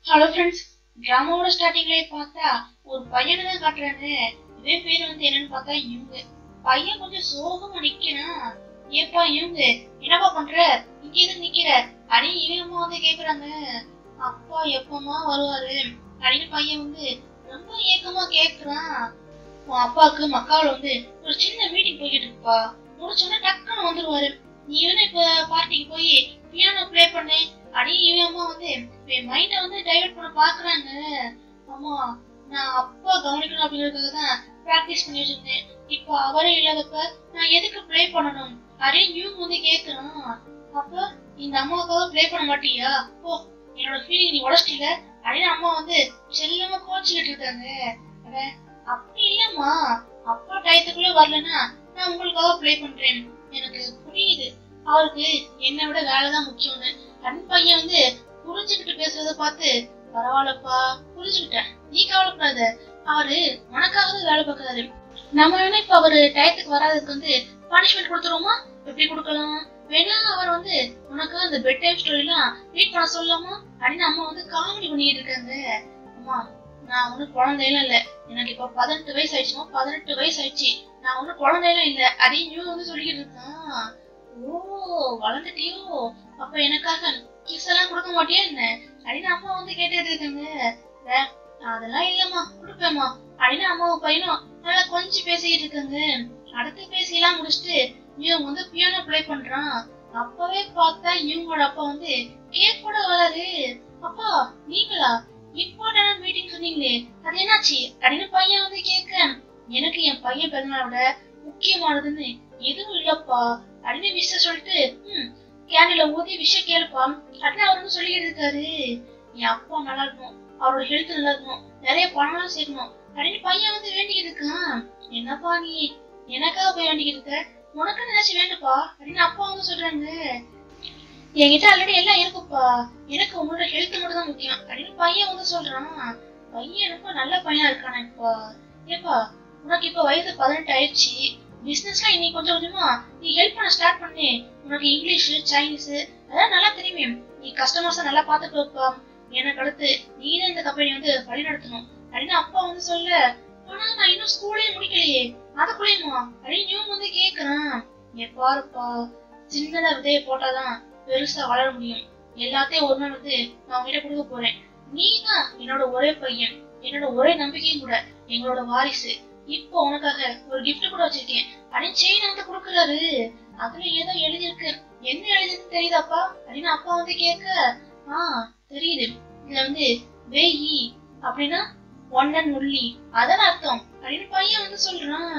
hello friends ட்ராமாவோட ஸ்டார்டிங்லயே பார்த்தா ஒரு பையனை தான் காட்டுறாங்க இவன் பேர் வந்து என்னன்னு பார்த்தா இவங்க பையன் கொஞ்சம் சோகமா நிக்கிறான் ஏப்பா இவங்க என்னப்பா பண்ற இங்க எதுக்கு நிக்கிற அடி இவன் அம்மா வந்து கேக்குறாங்க அப்பா எப்பமா வருவாரு அப்படின்னு பையன் வந்து ரொம்ப ஏக்கமா கேக்குறான் உன் அப்பாவுக்கு மக்காவில் வந்து ஒரு சின்ன மீட்டிங் போய்கிட்டு இருக்குப்பா முடிச்சோன்னா டக்குன்னு வந்துருவாரு நீ வேணா இப்ப பார்ட்டிக்கு போய் பியானோ ப்ளே பண்ணு அடி இவன் அம்மா வந்து என் மைண்ட வந்து டைவர்ட் பண்ண பாக்குறாங்க அம்மா நான் அப்பா கவனிக்கணும் அப்படிங்கறதுக்காக தான் பிராக்டிஸ் பண்ணி வச்சிருந்தேன் இப்போ அவரே இல்லாதப்ப நான் எதுக்கு ப்ளே பண்ணணும் அதே நியூ வந்து கேக்குறான் அப்ப இந்த அம்மாவுக்காக ப்ளே பண்ண மாட்டியா ஓ என்னோட ஃபீலிங் நீ உடச்சிட்டீல அப்படின்னு அம்மா வந்து செல்லமா கோச்சுக்கிட்டு இருக்காங்க அட, அப்படி இல்லம்மா அப்பா டயத்துக்குள்ள வரலன்னா நான் உங்களுக்காக ப்ளே பண்றேன் எனக்கு புரியுது அவருக்கு என்னை விட வேலை தான் முக்கியம்னு கண் பையன் வந்து புரிஞ்சுக்கிட்டு பேசுறத பார்த்து பரவாயில்லப்பா புரிஞ்சுக்கிட்டேன் நீ கவலைப்படாத அவரு உனக்காக தான் வேலை பார்க்கறாரு நம்ம வேணா இப்ப அவரு டயத்துக்கு வராததுக்கு வந்து பனிஷ்மெண்ட் கொடுத்துருவோமா எப்படி கொடுக்கலாம் வேணா அவர் வந்து உனக்கு அந்த பெட் டைம் ஸ்டோரி எல்லாம் ரீட் பண்ண சொல்லலாமா அப்படின்னு அம்மா வந்து காமெடி பண்ணிட்டு இருக்காங்க அம்மா நான் ஒன்னும் குழந்தையெல்லாம் இல்ல எனக்கு இப்ப பதினெட்டு வயசு ஆயிடுச்சுமா பதினெட்டு வயசு ஆயிடுச்சு நான் ஒன்னும் குழந்தையெல்லாம் இல்ல அதையும் நியூ வந்து சொல்லிக்கிட்டு இருக்கான் ஓ வளர்ந்துட்டியோ அப்ப எனக்காக கிஸ் எல்லாம் கொடுக்க மாட்டியா என்ன அப்படின்னு அம்மா வந்து கேட்டுட்டு இருக்காங்க "அட, அதெல்லாம் இல்லம்மா கொடுப்பேம்மா அப்படின்னு அம்மாவும் பையனும் நல்லா கொஞ்சம் பேசிக்கிட்டு இருக்காங்க அடுத்து பேசியெல்லாம் முடிச்சுட்டு இவங்க வந்து பியானோ ப்ளே பண்றான் அப்பவே பார்த்தா இவங்களோட அப்பா வந்து கேக் கூட வராரு அப்பா நீங்களா இம்பார்ட்டன்ட் மீட்டிங் சொன்னீங்களே அது என்னாச்சு அப்படின்னு பையன் வந்து கேட்க எனக்கு என் பையன் பிறந்தநாளை விட முக்கியமானதுன்னு எதுவும் இல்லப்பா அப்படின்னு விஷயம் சொல்லிட்டு ம் கேண்டில ஊதி விஷயம் கேளுப்பா அப்படின்னு அவர் வந்து சொல்லிக்கிட்டு இருக்காரு என் அப்பா நல்லா இருக்கணும் அவரோட ஹெல்த் நல்லா இருக்கணும் நிறைய பணம்லாம் சேர்க்கணும் அப்படின்னு பையன் வந்து வேண்டிக்கிட்டு இருக்கான் என்னப்பா நீ எனக்காக போய் வேண்டிக்கிட்டு இருக்க உனக்கு நினைச்சு வேண்டுப்பா அப்படின்னு அப்பா வந்து சொல்றாங்க என்கிட்ட ஆல்ரெடி எல்லாம் இருக்குப்பா எனக்கு உன்னோட ஹெல்த் மட்டும் தான் முக்கியம் அப்படின்னு பையன் வந்து சொல்றான் பையன் ரொம்ப நல்ல பையனா இருக்கானா இப்பா ஏப்பா உனக்கு இப்ப வயசு பதினெட்டு ஆயிடுச்சு பிசினஸ்லாம் இன்னைக்கு கொஞ்சம் கொஞ்சமா நீ ஹெல்ப் பண்ண ஸ்டார்ட் பண்ணு உனக்கு இங்கிலீஷ் சைனீஸ் அதெல்லாம் நல்லா தெரியுமே நீ கஸ்டமர்ஸ நல்லா பாத்துட்டு வைப்பா எனக்கு அடுத்து நீ தான் இந்த கம்பெனி வந்து வழி நடத்தணும் அப்படின்னு அப்பா வந்து சொல்ல ஆனா நான் இன்னும் ஸ்கூலே முடிக்கலையே அதுக்குள்ளேயுமா அப்படின்னு நியூ வந்து கேக்குறான் ஏ பாருப்பா சின்னதா விதைய போட்டாதான் பெருசா வளர முடியும் எல்லாத்தையும் ஒரு நாள் வந்து நான் உங்ககிட்ட கொடுக்க போறேன் நீ தான் என்னோட ஒரே பையன் என்னோட ஒரே நம்பிக்கையும் கூட எங்களோட வாரிசு இப்போ உனக்காக ஒரு கிஃப்ட் கூட வச்சிருக்கேன் அப்படின்னு செயின் வந்து கொடுக்குறாரு அதுல ஏதோ எழுதியிருக்கு என்ன எழுதிருக்கு தெரியுதாப்பா அப்படின்னு அப்பா வந்து கேட்க ஆ தெரியுது இதுல வந்து வெயி அப்படின்னா ஒன்னன் முள்ளி அதான் அர்த்தம் அப்படின்னு பையன் வந்து சொல்றான்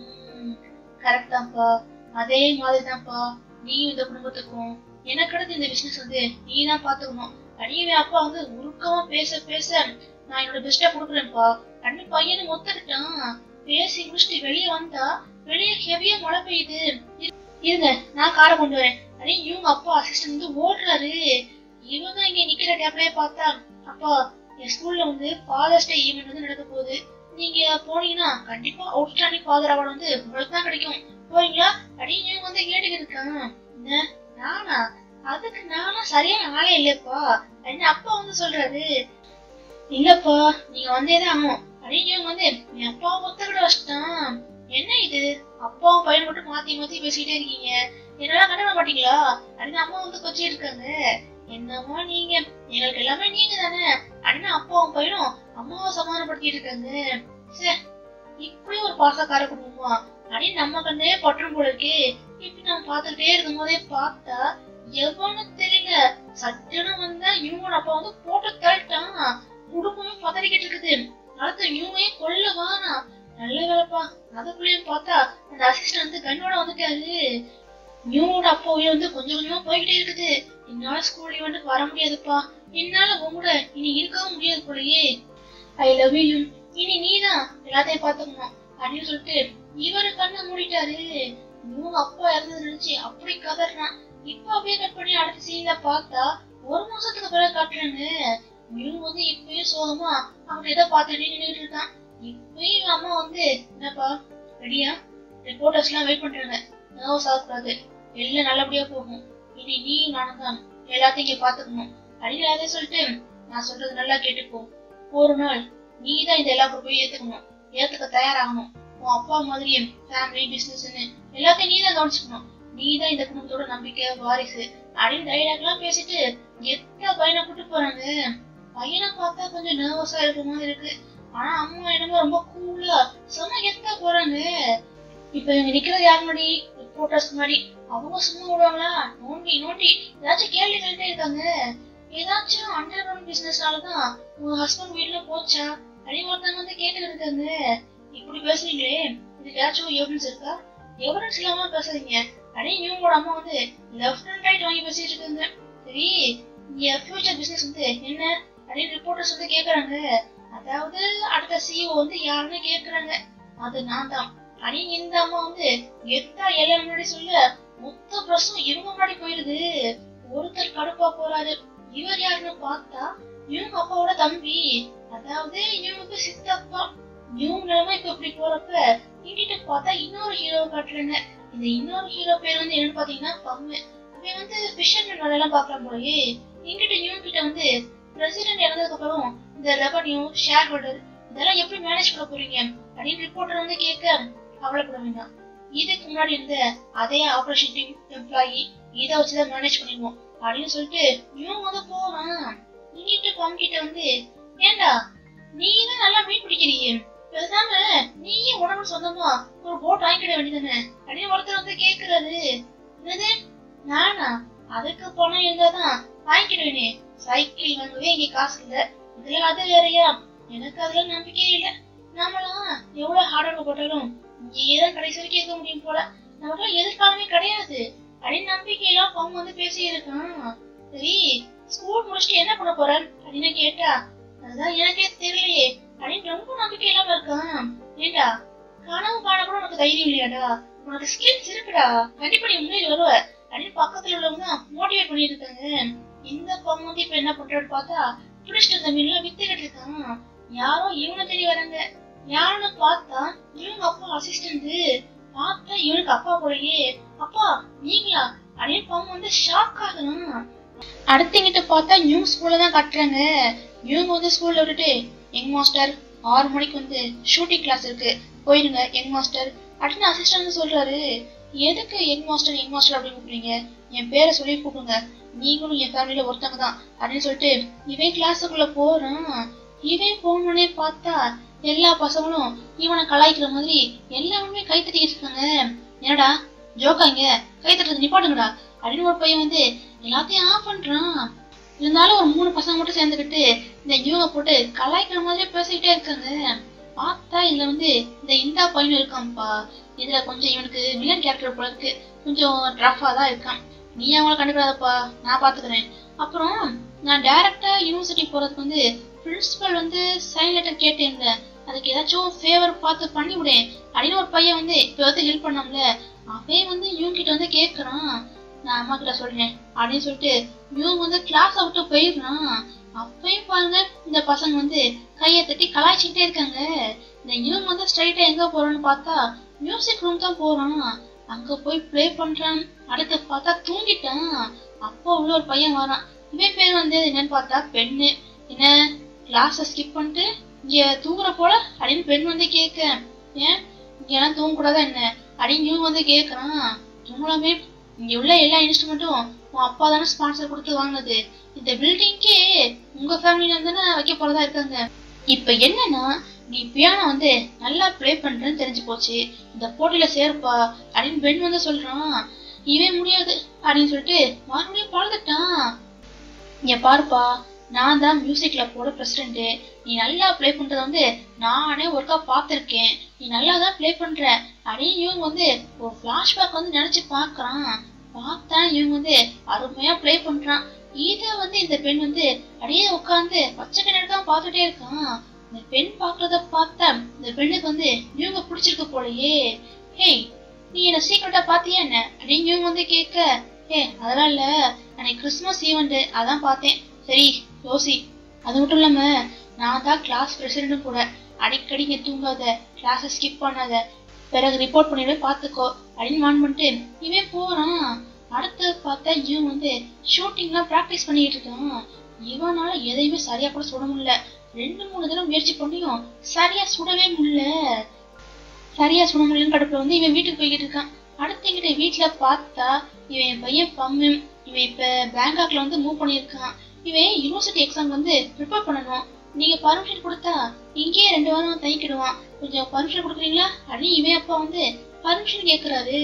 கரெக்ட் தான்ப்பா அதே மாதிரி தான்ப்பா நீ இந்த குடும்பத்துக்கும் எனக்கு அடுத்து இந்த பிசினஸ் வந்து நீ தான் பாத்துக்கணும் அப்படின்னு அப்பா வந்து உருக்கமா பேச பேச நான் என்னோட பெஸ்டா கொடுக்குறேன்ப்பா அப்படின்னு பையனை ஒத்துக்கிட்டான் பேசி முடிச்சுட்டு வெளியே வந்தா வெளியே ஹெவியா மழை பெய்யுது இரு- இருங்க நான் காரை கொண்டு வரேன் அப்படின்னு இவங்க அப்பா அசிஸ்டன்ட் வந்து ஓடுறாரு இவங்க இங்க நிக்கிற கேப்லயே பார்த்தா அப்பா என் ஸ்கூல்ல வந்து ஃபாதர்ஸ் டே ஈவெண்ட் வந்து நடக்க போகுது நீங்க போனீங்கன்னா கண்டிப்பா அவுட்ஸ்டாண்டிங் ஃபாதர் அவார்டு வந்து உங்களுக்கு தான் கிடைக்கும் போறீங்களா அப்படின்னு இவங்க வந்து கேட்டுக்கிட்டு இருக்காங்க என்ன நானா அதுக்கு நானா சரியான ஆளே இல்லப்பா அப்படின்னு அப்பா வந்து சொல்றாரு இல்லப்பா நீங்க வந்தே தான் ஆகணும் அப்படின்னு இவங்க வந்து என் அப்பா ஒத்தக்கிட வச்சிட்டான் என்ன இது அப்பாவும் பையன் மட்டும் மாத்தி மாத்தி பேசிக்கிட்டே இருக்கீங்க என்னெல்லாம் கண்டுக்க மாட்டீங்களா அப்படின்னு அம்மா வந்து கொஞ்சம் இருக்காங்க என்னம்மா நீங்க எங்களுக்கு எல்லாமே நீங்க தானே அப்படின்னு அப்பாவும் பையனும் அம்மாவை சமாதானப்படுத்திட்டு இருக்காங்க சே இப்படி ஒரு பாசக்கார குடும்பமா அப்படின்னு நம்ம கண்ணே பற்றும் போல இருக்கே இப்படி நம்ம பார்த்துக்கிட்டே இருக்கும் போதே பார்த்தா எவனு தெரியல சட்டுன்னு வந்தா இவனோட அப்பா வந்து போட்டு தள்ளிட்டான் குடும்பமே பதறிக்கிட்டு இருக்குது அடுத்து இவனையும் கொல்ல வானா நல்ல வேலைப்பா அதுக்குள்ளேயும் பார்த்தா அந்த அசிஸ்டன்ட் வந்து கண்ணோட வந்துட்டாரு நியூனோட அப்பாவே வந்து கொஞ்சம் கொஞ்சமா போய்கிட்டே இருக்குது என்னால ஸ்கூல் ஈவெண்ட்டுக்கு வர முடியாதுப்பா என்னால உன் கூட இனி இருக்கவும் முடியாது போலயே ஐ லவ் யூ இனி நீதான் எல்லாத்தையும் பாத்துக்கணும் அப்படின்னு சொல்லிட்டு இவரு கண்ணை மூடிட்டாரு நியூ அப்பா இறந்தது நினைச்சு அப்படி கதறான் இப்ப அப்படியே கட் பண்ணி அடுத்த சீன்ல பார்த்தா ஒரு மாசத்துக்கு பிறகு காட்டுறாங்க நியூ வந்து இப்பயும் சோகமா அவங்க எதை பார்த்துட்டு நின்றுட்டு இருக்கான் இப்பயும் இவன் அம்மா வந்து என்னப்பா ரெடியா ரிப்போர்ட்டர்ஸ் எல்லாம் வெயிட் பண்றாங்க நர்வஸ் ஆகக்கூடாது எல்லாம் நல்லபடியா போகும் இனி நீ நானும் தான் எல்லாத்தையும் இங்க பாத்துக்கணும் அப்படின்னு அதே சொல்லிட்டு நான் சொல்றது நல்லா கேட்டுக்கோ ஒரு நாள் நீ தான் இந்த எல்லா பொறுப்பையும் ஏத்துக்கணும் ஏத்துக்க தயாராகணும் உன் அப்பா மாதிரி ஃபேமிலி பிசினஸ்னு எல்லாத்தையும் நீ தான் கவனிச்சுக்கணும் நீ தான் இந்த குடும்பத்தோட நம்பிக்கை வாரிசு அப்படின்னு டைலாக் எல்லாம் பேசிட்டு எத்த பையனை கூட்டு போறாங்க பையனை பார்த்தா கொஞ்சம் நர்வஸா இருக்கிற மாதிரி இருக்கு ஆனா அம்மா என்னமோ ரொம்ப கூலா செம்ம எத்த போறாங்க இப்ப இவங்க நிக்கிறது யார் முன்னாடி ரிப்போர்ட்டர்ஸ் முன்னாடி அவங்க சும்மா விடுவாங்களா நோண்டி நோண்டி ஏதாச்சும் கேள்வி கேட்டே இருக்காங்க ஏதாச்சும் அண்டர் கிரவுண்ட் பிசினஸ்னாலதான் உங்க ஹஸ்பண்ட் வீட்டுல போச்சா அப்படின்னு ஒருத்தவங்க வந்து கேட்டுட்டு இருக்காங்க இப்படி பேசுறீங்களே இதுக்கு ஏதாச்சும் எவிடன்ஸ் இருக்கா எவிடன்ஸ் இல்லாம பேசுறீங்க அப்படின்னு இவங்களோட அம்மா வந்து லெஃப்ட் அண்ட் ரைட் வாங்கி பேசிட்டு இருக்காங்க சரி இங்க ஃபியூச்சர் பிசினஸ் வந்து என்ன அப்படின்னு ரிப்போர்ட்டர்ஸ் வந்து கேக்குறாங்க அதாவது அடுத்த சிஇஓ வந்து யாருன்னு கேக்குறாங்க அது நான் தான் அப்படின்னு இந்த அம்மா வந்து எத்தா எல்லாம் முன்னாடி சொல்ல மொத்த பிரசம் இவங்க முன்னாடி போயிருது ஒருத்தர் கடுப்பா போறாரு இவர் யாருன்னு பார்த்தா இவங்க அப்பாவோட தம்பி அதாவது இவங்களுக்கு சித்தப்பா இவங்க நிலைமை இப்ப இப்படி போறப்ப இங்கிட்ட பார்த்தா இன்னொரு ஹீரோ காட்டுறாங்க இந்த இன்னொரு ஹீரோ பேர் வந்து என்னன்னு பாத்தீங்கன்னா பம்மு இவன் வந்து ஃபிஷர்மேன் வேலை எல்லாம் பாக்குறான் போலயே என்கிட்ட இவங்க கிட்ட வந்து பிரசிடென்ட் இறந்ததுக்கு அப்புறம் இந்த ரெவன்யூ ஷேர் ஹோல்டர் இதெல்லாம் எப்படி மேனேஜ் பண்ண போறீங்க அப்படின்னு ரிப்போர்ட்டர் வந்து கேட்க கவலைப்பட வேண்டாம் இதுக்கு முன்னாடி இருந்த அதே ஆபரேஷன் டீம் எம்ப்ளாயி இதை வச்சுதான் மேனேஜ் பண்ணிடுவோம் அப்படின்னு சொல்லிட்டு இவன் வந்து போறான் இங்கிட்டு பங்கிட்ட வந்து ஏண்டா நீ தான் நல்லா மீன் பிடிக்கிறீங்க பேசாம நீயே உடம்பு சொந்தமா ஒரு போட் வாங்கிக்கிட வேண்டியதானே அப்படின்னு ஒருத்தர் வந்து கேக்குறாரு என்னது நானா அதுக்கு பணம் இருந்தாதான் வாங்கிக்கிடுவேனே சைக்கிள் வாங்கவே இங்க காசு இல்ல இதுல அது வேறயா எனக்கு அதுல நம்பிக்கையே இல்ல நாமெல்லாம் எவ்வளவு ஹார்ட் ஒர்க் போட்டாலும் இங்கேயே தான் கடைசி வரைக்கும் இருக்க முடியும் போல நமக்கு எதிர்காலமே கிடையாது அப்படின்னு நம்பிக்கையெல்லாம் அவங்க வந்து பேசி இருக்கான் சரி ஸ்கூல் முடிச்சுட்டு என்ன பண்ண போற அப்படின்னு கேட்டா அதுதான் எனக்கே தெரியலையே அப்படின்னு ரொம்ப நம்பிக்கை இல்லாம இருக்கான் ஏண்டா கனவு காண கூட உனக்கு தைரியம் இல்லையாடா உனக்கு ஸ்கில்ஸ் இருக்குடா கண்டிப்பா நீ முன்னேறி வருவ அப்படின்னு பக்கத்துல உள்ளவங்க மோட்டிவேட் பண்ணிட்டு இருக்காங்க இந்த பொண்ணு வந்து இப்ப என்ன பண்றாரு பார்த்தா பிடிச்சிட்டு இருந்த மீன்லாம் வித்துக்கிட்டு இருக்கான் யாரோ இவனை தேடி வராங்க யாருன்னு பார்த்தா இவங்க அப்பா அசிஸ்டன்ட் பார்த்தா இவனுக்கு அப்பா போலயே அப்பா நீங்களா அப்படின்னு பாவம் வந்து ஷாக் ஆகணும் அடுத்தங்கிட்ட பார்த்தா நியூ ஸ்கூல்ல தான் கட்டுறாங்க இவங்க வந்து ஸ்கூல்ல விட்டுட்டு யங் மாஸ்டர் ஆறு மணிக்கு வந்து ஷூட்டிங் கிளாஸ் இருக்கு போயிருங்க யங் மாஸ்டர் அப்படின்னு அசிஸ்டன்ட் வந்து சொல்றாரு எதுக்கு யங் மாஸ்டர் யங் மாஸ்டர் அப்படின்னு கூப்பிடுறீங்க என் பேரை சொல்லி கூப்பிடுங்க நீங்களும் என் ஃபேமிலியில ஒருத்தவங்க தான் அப்படின்னு சொல்லிட்டு இவன் கிளாஸுக்குள்ள போறான் இவன் போனோடனே பார்த்தா எல்லா பசங்களும் இவனை கலாய்க்கிற மாதிரி எல்லாருமே கை தட்டிக்கிட்டு இருக்காங்க என்னடா ஜோக்காங்க கை தட்டுறது நிப்பாட்டுங்கடா அப்படின்னு ஒரு பையன் வந்து எல்லாத்தையும் ஆஃப் பண்றான் இருந்தாலும் ஒரு மூணு பசங்க மட்டும் சேர்ந்துக்கிட்டு இந்த யூக போட்டு கலாய்க்கிற மாதிரி பேசிக்கிட்டே இருக்காங்க பார்த்தா இதுல வந்து இந்த இந்தா பையனும் இருக்கான்ப்பா இதுல கொஞ்சம் இவனுக்கு வில்லன் கேரக்டர் போல இருக்கு கொஞ்சம் ரஃபா தான் இருக்கான் நீ அவங்கள கண்டுக்கிறாதப்பா நான் பாத்துக்கிறேன் அப்புறம் நான் டைரக்டா யூனிவர்சிட்டி போறதுக்கு வந்து பிரின்சிபல் வந்து சைன் லெட்டர் கேட்டேன்ல அதுக்கு ஏதாச்சும் ஃபேவர் பார்த்து பண்ணி விடு அப்படின்னு ஒரு பையன் வந்து இப்ப வந்து ஹெல்ப் பண்ணாமல அவன் வந்து இவங்க கிட்ட வந்து கேக்குறான் நான் அம்மா கிட்ட சொல்றேன் அப்படின்னு சொல்லிட்டு இவங்க வந்து கிளாஸ் விட்டு போயிடுறான் அப்பயும் பாருங்க இந்த பசங்க வந்து கையை தட்டி கலாய்ச்சிக்கிட்டே இருக்காங்க இந்த இவங்க வந்து ஸ்ட்ரைட்டா எங்க போறோம்னு பார்த்தா மியூசிக் ரூம் தான் போறான் அங்க போய் ப்ளே பண்றான் அடுத்து பார்த்தா தூங்கிட்டான் அப்போ உள்ள ஒரு பையன் வரான் இவன் பேர் வந்து என்னன்னு பார்த்தா பெண்ணு என்ன கிளாஸ ஸ்கிப் பண்ணிட்டு இங்க தூங்குற போல அப்படின்னு பெண் வந்து கேட்க ஏன் இங்க எல்லாம் தூங்க கூடாதா என்ன அப்படின்னு இவன் வந்து கேக்குறான் தூங்கலாமே இங்க உள்ள எல்லா இன்ஸ்ட்ருமெண்ட்டும் உன் அப்பா தானே ஸ்பான்சர் கொடுத்து வாங்கினது இந்த பில்டிங்கே உங்க ஃபேமிலில தானே வைக்க போறதா இருக்காங்க இப்ப என்னன்னா நீ பியானோ வந்து நல்லா ப்ளே பண்றேன்னு தெரிஞ்சு போச்சு இந்த போட்டியில சேர்ப்பா அப்படின்னு பெண் வந்து சொல்றான் இவன் முடியாது அப்படின்னு சொல்லிட்டு மறுபடியும் பழந்துட்டான் இங்க பாருப்பா நான் தான் மியூசிக் கிளப்போட பிரசிடென்ட் நீ நல்லா ப்ளே பண்றத வந்து நானே ஒருக்கா பார்த்திருக்கேன் நீ நல்லா தான் ப்ளே பண்ற அப்படின்னு இவங்க வந்து ஒரு ஃபிளாஷ்பேக் வந்து நினைச்சு பார்க்கறான் பார்த்தா இவங்க வந்து அருமையா ப்ளே பண்றான் இத வந்து இந்த பெண் வந்து அப்படியே உட்காந்து பச்சை கிணறுக்கா பார்த்துட்டே இருக்கான் இந்த பெண் பாக்குறத பார்த்தா இந்த பெண்ணுக்கு வந்து இவங்க பிடிச்சிருக்கு போலயே ஹேய் நீ என்ன சீக்கிரட்டா பாத்தியா என்ன அப்படின்னு இவங்க வந்து கேட்க ஏ அதெல்லாம் இல்ல அன்னைக்கு கிறிஸ்மஸ் ஈவெண்ட் அதான் பார்த்தேன் சரி யோசி அது மட்டும் இல்லாம நான் தான் கிளாஸ் பிரசிடண்டும் கூட அடிக்கடி இங்க தூங்காத கிளாஸை ஸ்கிப் பண்ணாத பிறகு ரிப்போர்ட் பண்ணிட்டு பாத்துக்கோ அப்படின்னு வான் பண்ணிட்டு இவன் போறான் அடுத்து பார்த்தா இவன் வந்து ஷூட்டிங்லாம் ப்ராக்டிஸ் பண்ணிட்டு இருக்கான் இவனால எதையுமே சரியா கூட சுட முடியல ரெண்டு மூணு தடவை முயற்சி பண்ணியும் சரியா சுடவே முடியல சரியா சுட முடியலன்னு கடுப்புல வந்து இவன் வீட்டுக்கு போய்கிட்டு இருக்கான் அடுத்து எங்கிட்ட வீட்டுல பார்த்தா இவன் என் பையன் பம்மு இவன் இப்ப பேங்காக்ல வந்து மூவ் பண்ணியிருக்கான் இவன் யூனிவர்சிட்டி எக்ஸாம் வந்து ப்ரிப்பேர் பண்ணணும் நீங்க பர்மிஷன் கொடுத்தா இங்கேயே ரெண்டு வாரம் தங்கிக்கிடுவான் கொஞ்சம் பர்மிஷன் கொடுக்குறீங்களா அப்படின்னு இவன் அப்பா வந்து பர்மிஷன் கேக்குறாரு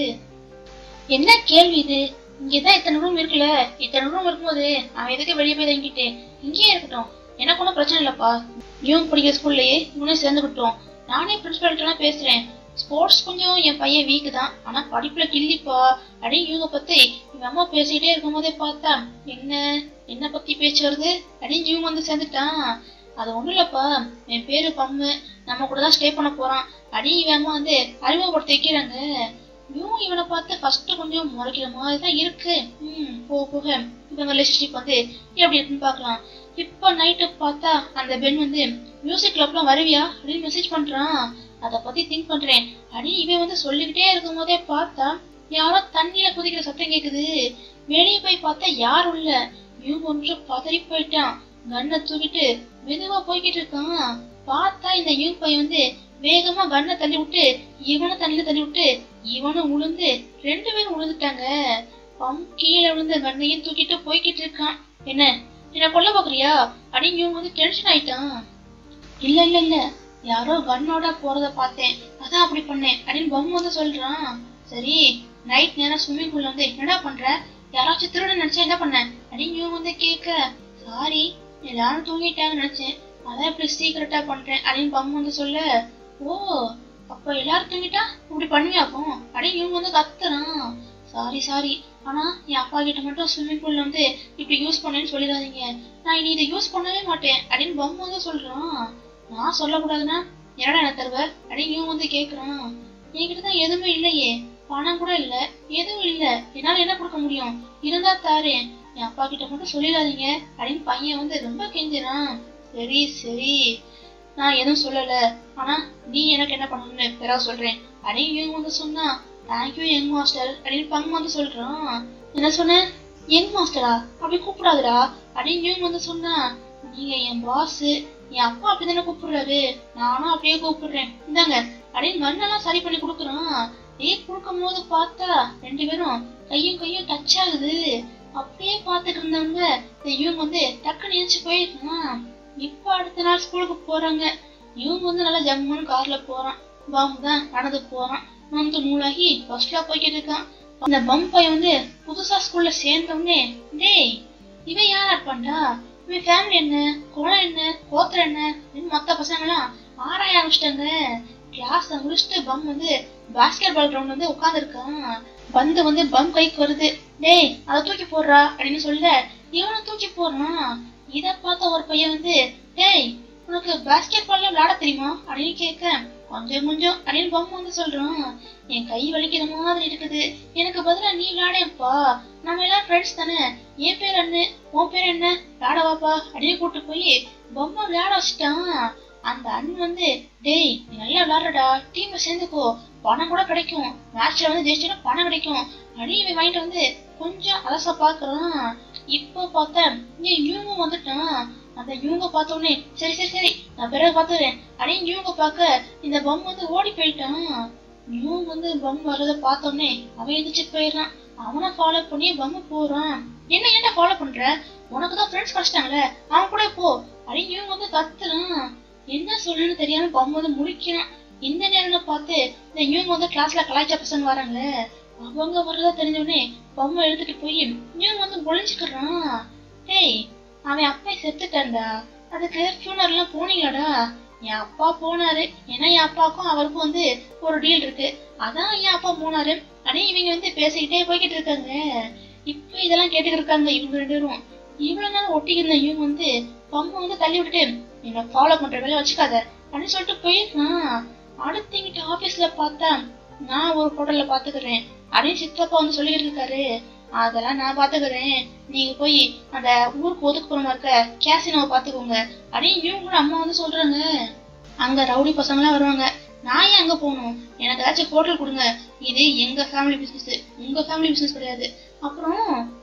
என்ன கேள்வி இது இங்கதான் இத்தனை ரூம் இருக்குல்ல இத்தனை ரூம் இருக்கும்போது அவன் எதுக்கு வெளியே போய் தங்கிட்டு இங்கேயே இருக்கட்டும் எனக்கு ஒன்றும் பிரச்சனை இல்லப்பா இவன் படிக்கிற ஸ்கூல்லயே இவனும் சேர்ந்துக்கிட்டோம் நானே பிரின்சிபல்கிட்டலாம் பேசுறேன் ஸ்போர்ட்ஸ் கொஞ்சம் என் பையன் வீக் தான் ஆனா படிப்புல கில்லிப்பா அப்படின்னு இவங்க பத்தி இவங்க அம்மா பேசிக்கிட்டே இருக்கும் போதே பார்த்தா என்ன என்ன பத்தி பேச்சு வருது அப்படின்னு இவங்க வந்து சேர்ந்துட்டான் அது ஒண்ணும் இல்லப்பா என் பேரு பம்மு நம்ம கூட தான் ஸ்டே பண்ண போறான் அப்படின்னு இவன் அம்மா வந்து அறிமுகப்படுத்தி வைக்கிறாங்க இவன் இவனை பார்த்து ஃபர்ஸ்ட் கொஞ்சம் முறைக்கிற மாதிரி தான் இருக்கு ம் போக போக இவங்க ரிலேஷன்ஷிப் வந்து எப்படி இருக்குன்னு பார்க்கலாம் இப்போ நைட்டு பார்த்தா அந்த பெண் வந்து மியூசிக் கிளப்லாம் வருவியா அப்படின்னு மெசேஜ் பண்றான் அதை பத்தி திங்க் பண்றேன் அடி இவன் வந்து சொல்லிக்கிட்டே இருக்கும் போதே பார்த்தா யாரோ தண்ணியில குதிக்கிற சத்தம் கேக்குது வெளியே போய் பார்த்தா யாரும் இல்ல இவன் கொஞ்சம் பதறி போயிட்டான் கண்ணை தூக்கிட்டு மெதுவா போய்கிட்டு இருக்கான் பார்த்தா இந்த யூ பையன் வந்து வேகமா கண்ணை தள்ளி விட்டு இவனை தண்ணியில தள்ளி விட்டு இவனும் உளுந்து ரெண்டு பேரும் உழுந்துட்டாங்க பம் கீழே விழுந்த கண்ணையும் தூக்கிட்டு போய்கிட்டு இருக்கான் என்ன என்ன கொல்ல பாக்குறியா அப்படின்னு இவன் வந்து டென்ஷன் ஆயிட்டான் இல்ல இல்ல இல்ல யாரோ கண்ணோட போறத பார்த்தேன் அதான் அப்படி பண்ணேன் அப்படின்னு பொம்மை வந்து சொல்றான் சரி நைட் நேரம் ஸ்விம்மிங் பூல்ல வந்து என்னடா பண்ற யாராச்சும் திருட நினைச்சா என்ன பண்ண அப்படின்னு இவன் வந்து கேட்க சாரி எல்லாரும் தூங்கிட்டாங்கன்னு நினைச்சேன் அதான் இப்படி சீக்கிரட்டா பண்றேன் அப்படின்னு பொம்மை வந்து சொல்ல ஓ அப்ப எல்லாரும் தூங்கிட்டா இப்படி பண்ணுவியாக்கும் அப்படின்னு இவங்க வந்து கத்துறான் சாரி சாரி ஆனா என் அப்பா கிட்ட மட்டும் ஸ்விம்மிங் பூல்ல வந்து இப்படி யூஸ் பண்ணேன்னு சொல்லிடாதீங்க நான் இனி இதை யூஸ் பண்ணவே மாட்டேன் அப்படின்னு பொம்மை வந்து சொல்றான் நான் சொல்லக்கூடாதுன்னா என்னடா என்ன தருவ அப்படின்னு இவன் வந்து கேக்குறான் என்கிட்ட தான் எதுவுமே இல்லையே பணம் கூட இல்ல எதுவும் இல்ல என்னால என்ன கொடுக்க முடியும் இருந்தா தாரேன் என் அப்பா கிட்ட மட்டும் சொல்லிடாதீங்க அப்படின்னு பையன் வந்து ரொம்ப கெஞ்சுறான் சரி சரி நான் எதுவும் சொல்லல ஆனா நீ எனக்கு என்ன பண்ணணும்னு பெறா சொல்றேன் அப்படின்னு இவன் வந்து சொன்னா தேங்க்யூ யங் மாஸ்டர் அப்படின்னு பங்கு வந்து சொல்றான் என்ன சொன்ன யங் மாஸ்டரா அப்படி கூப்பிடாதடா அப்படின்னு இவன் வந்து சொன்னா நீங்க என் பாஸ் என் அப்பா அப்படிதானே கூப்பிடுறாரு நானும் அப்படியே கூப்பிடுறேன் இந்தாங்க அப்படின்னு மண்ணெல்லாம் சரி பண்ணி கொடுக்குறான் டேட் கொடுக்கும் போது பார்த்தா ரெண்டு பேரும் கையும் கையும் டச் ஆகுது அப்படியே பார்த்துட்டு இருந்தவங்க இந்த இவங்க வந்து டக்குன்னு நினைச்சு போயிருக்கான் இப்ப அடுத்த நாள் ஸ்கூலுக்கு போறாங்க இவங்க வந்து நல்லா ஜம்முன்னு கார்ல போறான் பாம்பு தான் நடந்து போறான் வந்து நூலாகி பஸ்ல போய்கிட்டு இருக்கான் அந்த பம் பையன் வந்து புதுசா ஸ்கூல்ல சேர்ந்தவனே டேய் இவன் யார் இருப்பான்டா இவன் ஃபேமிலி என்ன குலம் என்ன கோத்திரம் என்ன அப்படின்னு மத்த பசங்க எல்லாம் ஆராய ஆரம்பிச்சிட்டாங்க கிளாஸ் முடிச்சுட்டு பம் வந்து பாஸ்கெட் பால் கிரவுண்ட் வந்து உட்காந்துருக்கான் பந்து வந்து பம் கைக்கு வருது டேய் அதை தூக்கி போடுறா அப்படின்னு சொல்ல இவனும் தூக்கி போடுறான் இத பார்த்த ஒரு பையன் வந்து டேய் உனக்கு பாஸ்கெட் பால்ல விளையாட தெரியுமா அப்படின்னு கேட்க கொஞ்சம் கொஞ்சம் அப்படின்னு பொம்மை வந்து சொல்றான் என் கை வலிக்கிற மாதிரி இருக்குது எனக்கு பதிலா நீ விளையாடேப்பா நம்ம எல்லாம் ஃப்ரெண்ட்ஸ் தானே என் பேர் என்ன உன் பேர் என்ன விளையாட வாப்பா அப்படின்னு கூட்டு போய் பொம்மை விளையாட வச்சுட்டான் அந்த அண்ணன் வந்து டேய் நீ நல்லா விளையாடுறடா டீம்ல சேர்ந்துக்கோ பணம் கூட கிடைக்கும் மேட்ச்ல வந்து ஜெயிச்சா பணம் கிடைக்கும் அப்படின்னு இவன் வாங்கிட்டு வந்து கொஞ்சம் அலச பாக்குறான் இப்போ பார்த்தா இங்க இவங்க வந்துட்டான் அந்த இவங்க பார்த்த உடனே சரி சரி சரி நான் பிறகு பாத்துறேன் அப்படின்னு இவங்க பார்க்க இந்த பொம்மை வந்து ஓடி போயிட்டான் இவங்க வந்து பொம்மை வர்றத பார்த்த உடனே அவன் எதிர்த்து போயிடுறான் அவனை ஃபாலோ பண்ணி பொம்மை போறான் என்ன ஏன்டா ஃபாலோ பண்ற உனக்கு தான் ஃப்ரெண்ட்ஸ் கிடைச்சிட்டாங்களே அவன் கூட போ அப்படின்னு இவங்க வந்து கத்துறான் என்ன சொல்லணும்னு தெரியாம பொம்மை வந்து முடிக்கிறான் இந்த நேரம்ல பார்த்து இந்த இவங்க வந்து கிளாஸ்ல கலாய்ச்ச பசங்க வராங்க அவங்க வர்றதா தெரிஞ்ச உடனே பொம்மை எடுத்துட்டு போய் இவங்க வந்து ஒளிஞ்சுக்கிறான் டேய் அவன் அப்பா செத்துட்டான்டா அதுக்கு ஃபியூனர்லாம் போனீங்களாடா என் அப்பா போனாரு ஏன்னா என் அப்பாவுக்கும் அவருக்கும் வந்து ஒரு டீல் இருக்கு அதான் என் அப்பா போனாரு அடே இவங்க வந்து பேசிக்கிட்டே போய்கிட்டு இருக்காங்க இப்ப இதெல்லாம் கேட்டுக்கிட்டு இருக்காங்க இவங்க ரெண்டு பேரும் இவ்வளவு நேரம் ஒட்டிக்கிருந்த இவங்க வந்து பொம்மை வந்து தள்ளி விட்டுட்டு என்ன ஃபாலோ பண்ற வேலையை வச்சுக்காத அப்படின்னு சொல்லிட்டு போயிருக்கான் அடுத்து எங்கிட்ட ஆபீஸ்ல பார்த்தா நான் ஒரு ஹோட்டல்ல பாத்துக்கிறேன் அப்படின்னு சித்தப்பா வந்து சொல்லிட்டு இருக்காரு அதெல்லாம் நான் பாத்துக்கிறேன் நீங்க போய் அந்த ஊருக்கு ஒதுக்குப்புறமா இருக்க கேசினோவை பாத்துக்கோங்க அப்படின்னு இவங்க கூட அம்மா வந்து சொல்றாங்க அங்க ரவுடி பசங்க எல்லாம் வருவாங்க நான் ஏன் அங்க போகணும் எனக்கு ஏதாச்சும் ஹோட்டல் கொடுங்க இது எங்க ஃபேமிலி பிசினஸ் உங்க ஃபேமிலி பிசினஸ் கிடையாது அப்புறம்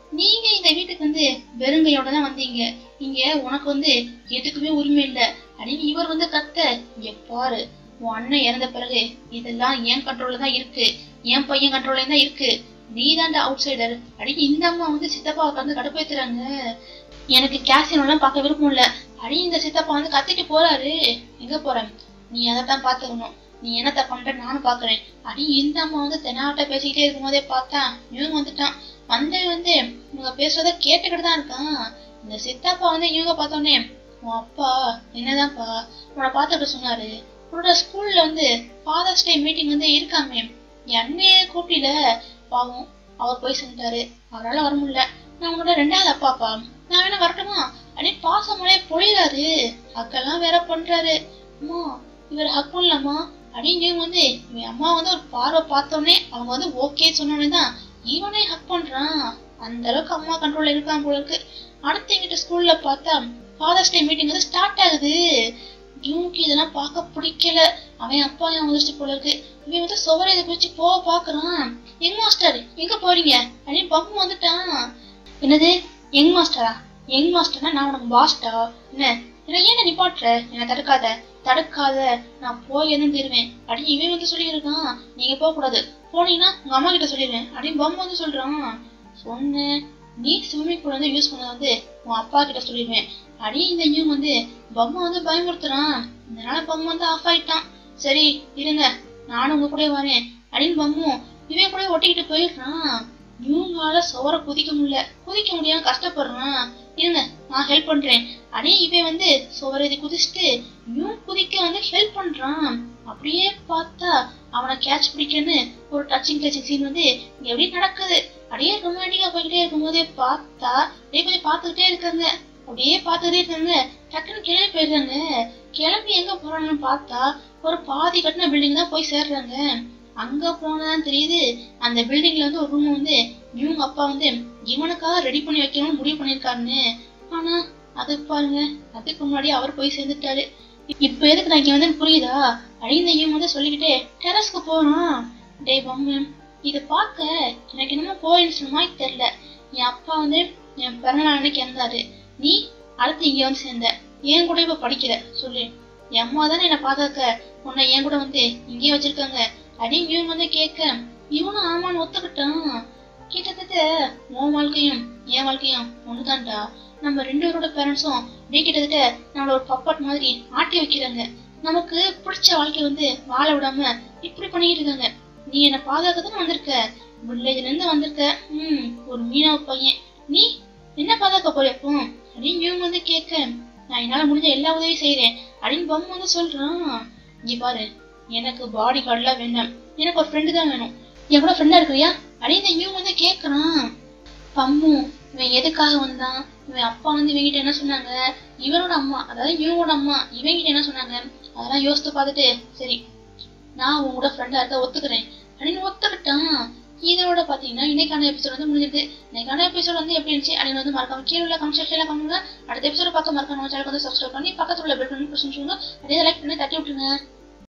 நீங்க இந்த வீட்டுக்கு வந்து வெறுங்கையோட தான் வந்தீங்க இங்க உனக்கு வந்து எதுக்குமே உரிமை இல்ல அப்படின்னு இவர் வந்து கத்த இங்க பாரு உன் அண்ணன் இறந்த பிறகு இதெல்லாம் என் கண்ட்ரோல்ல தான் இருக்கு என் பையன் கண்ட்ரோல்ல தான் இருக்கு நீ தான்டா அவுட் சைடர் அப்படின்னு இந்த அம்மா வந்து சித்தப்பா உட்காந்து கடுப்பேத்துறாங்க எனக்கு கேசினோ எல்லாம் பார்க்க விருப்பம் இல்ல அப்படின்னு இந்த சித்தப்பா வந்து கத்திட்டு போறாரு எங்க போற நீ அதைத்தான் பாத்துக்கணும் நீ என்னத்த பண்ற நானும் பாக்குறேன் அப்படின்னு இந்த அம்மா வந்து தெனாவட்ட பேசிக்கிட்டே இருக்கும்போதே பார்த்தா இவங்க வந்துட்டான் வந்தவன் வந்து இவங்க பேசுறத கேட்டுக்கிட்டு தான் இருக்கான் இந்த சித்தப்பா வந்து இவங்க பார்த்தோன்னே உன் அப்பா என்னதான்ப்பா உன்னை பார்த்துட்டு சொன்னாரு உன்னோட ஸ்கூல்ல வந்து ஃபாதர்ஸ் டே மீட்டிங் வந்து இருக்காமே என் அண்ணையே கூட்டில பாவம் அவர் போய் செஞ்சாரு அவரால வர முடியல நான் உங்களோட ரெண்டாவது அப்பாப்பா நான் வேணா வரட்டுமா அப்படின்னு பாசமலே பொழிறாரு அக்கெல்லாம் வேற பண்றாரு அம்மா இவர் ஹக் பண்ணலாமா அப்படின்னு இவங்க வந்து இவன் அம்மா வந்து ஒரு பார்வை பார்த்தோன்னே அவங்க வந்து ஓகே சொன்னோடனே தான் இவனே ஹக் பண்றான் அந்த அளவுக்கு அம்மா கண்ட்ரோல்ல இருக்கான் போல இருக்கு அடுத்து எங்கிட்ட ஸ்கூல்ல பார்த்தா ஃபாதர்ஸ் டே மீட்டிங் வந்து ஸ்டார்ட் ஆகுது இவனுக்கு இதெல்லாம் பார்க்க பிடிக்கல அவன் அப்பா அவன் வந்துச்சு போல இருக்கு இவன் வந்து சுவரை இதை வச்சு போக பாக்குறான் எங் மாஸ்டர் எங்க போறீங்க அப்படின்னு பப்பு வந்துட்டான் என்னது யங் மாஸ்டரா யங் மாஸ்டர்னா நான் உனக்கு பாஸ்டா என்ன என்ன ஏன் நிப்பாட்டுற என்ன தடுக்காத தடுக்காத நான் போய் என்ன தருவேன் அப்படின்னு இவன் வந்து சொல்லியிருக்கான் நீங்க போக கூடாது போனீங்கன்னா உங்க அம்மா கிட்ட சொல்லிடுவேன் அப்படின்னு பம் வந்து சொல்றான் சொன்னேன் நீ ஸ்விம்மிங் பூல் வந்து யூஸ் பண்ண வந்து உன் அப்பா கிட்ட சொல்லிடுவேன் அப்படின்னு இந்த நியூ வந்து பொம்மை வந்து பயமுறுத்துறான் இதனால பொம்மை வந்து ஆஃப் ஆயிட்டான் சரி இருங்க நானும் உங்க கூட வரேன் அப்படின்னு பொம்மும் இவன் கூட ஒட்டிக்கிட்டு போயிடுறான் இவங்களால சோற குதிக்க முடியல குதிக்க முடியாம கஷ்டப்படுறான் இருங்க நான் ஹெல்ப் பண்றேன் அடே இவன் வந்து சோற இது குதிச்சுட்டு இவன் குதிக்க வந்து ஹெல்ப் பண்றான் அப்படியே பார்த்தா அவனை கேட்ச் பிடிக்கன்னு ஒரு டச்சிங் டச்சிங் சீன் வந்து இங்க எப்படி நடக்குது அப்படியே ரொமான்டிக்கா போய்கிட்டே இருக்கும்போதே பார்த்தா அப்படியே கொஞ்சம் பார்த்துக்கிட்டே இருக்காங்க அப்படியே பார்த்துக்கிட்டே இருக்காங்க டக்குன்னு கிளம்பி போயிடுறாங்க கிளம்பி எங்க போறாங்கன்னு பார்த்தா ஒரு பாதி கட்டின பில்டிங் தான் போய் சேர்றாங்க அங்க போனதான் தெரியுது அந்த பில்டிங்ல வந்து ஒரு ரூம் வந்து இவங்க அப்பா வந்து இவனுக்காக ரெடி பண்ணி வைக்கணும்னு முடிவு பண்ணிருக்காருன்னு ஆனா அது பாருங்க அதுக்கு முன்னாடி அவர் போய் சேர்ந்துட்டாரு இப்ப எதுக்கு நான் இங்க வந்து புரியுதா அழிந்த இவன் வந்து சொல்லிக்கிட்டே டெரஸ்க்கு போறோம் டேய் பம்மு இதை பார்க்க எனக்கு என்னமோ கோயின்ஸ் மாதிரி தெரியல என் அப்பா வந்து என் பிறந்தநாள் அன்னைக்கு இறந்தாரு நீ அடுத்து இங்க வந்து சேர்ந்த என் கூட இப்ப படிக்கிற சொல்லு என் அம்மா தானே என்னை பாக்காக்க உன்னை என் கூட வந்து இங்கேயே வச்சிருக்காங்க அப்படின்னு இவன் வந்து கேட்க இவனும் ஆமான்னு ஒத்துக்கிட்டான் கிட்டத்தட்ட உன் வாழ்க்கையும் என் வாழ்க்கையும் ஒண்ணுதான்டா நம்ம ரெண்டு பேரோட பேரண்ட்ஸும் அப்படியே கிட்டத்தட்ட நம்மள ஒரு பப்பாட் மாதிரி ஆட்டி வைக்கிறாங்க நமக்கு பிடிச்ச வாழ்க்கை வந்து வாழ விடாம இப்படி பண்ணிட்டு இருக்காங்க நீ என்ன பாதுகாக்க தானே வந்திருக்க வில்லேஜ்ல இருந்து வந்திருக்க ம் ஒரு மீனவ பையன் நீ என்ன பாதுகாக்க போற இப்போ அப்படின்னு இவங்க வந்து கேட்க நான் என்னால முடிஞ்ச எல்லா உதவியும் செய்யறேன் அப்படின்னு பொம்மை வந்து சொல்றான் இங்க பாரு எனக்கு பாடி கார்டுலாம் வேண்டாம் எனக்கு ஒரு ஃப்ரெண்டு தான் வேணும் என் கூட ஃப்ரெண்டா இருக்கிறியா அப்படின்னு இவங்க வந்து கேட்கறான் பம்மு இவன் எதுக்காக வந்தான் இவன் அப்பா வந்து இவங்கிட்ட என்ன சொன்னாங்க இவனோட அம்மா அதாவது இவனோட அம்மா இவங்கிட்ட என்ன சொன்னாங்க அதெல்லாம் யோசித்து பார்த்துட்டு சரி நான் உன் கூட ஃப்ரெண்டா இருக்க ஒத்துக்கிறேன் அப்படின்னு ஒத்துக்கிட்டான் இதோட பாத்தீங்கன்னா இன்னைக்கான எபிசோட் வந்து முடிஞ்சிருக்கு இன்னைக்கான எபிசோட் வந்து எப்படி இருந்துச்சு அப்படின்னு வந்து மறக்காம கீழே உள்ள கமெண்ட் செக்ஷன்ல பண்ணுங்க அடுத்த எபிசோட பார்க்க மறக்காம சேனல் வந்து சப்ஸ்கிரைப் பண்ணி பக்கத்துல உள்ள பெல் பண்ணி பிரச்சனை சொல்லுங்க அதே லைக் பண்ணி தட்டி விட்டுருங்க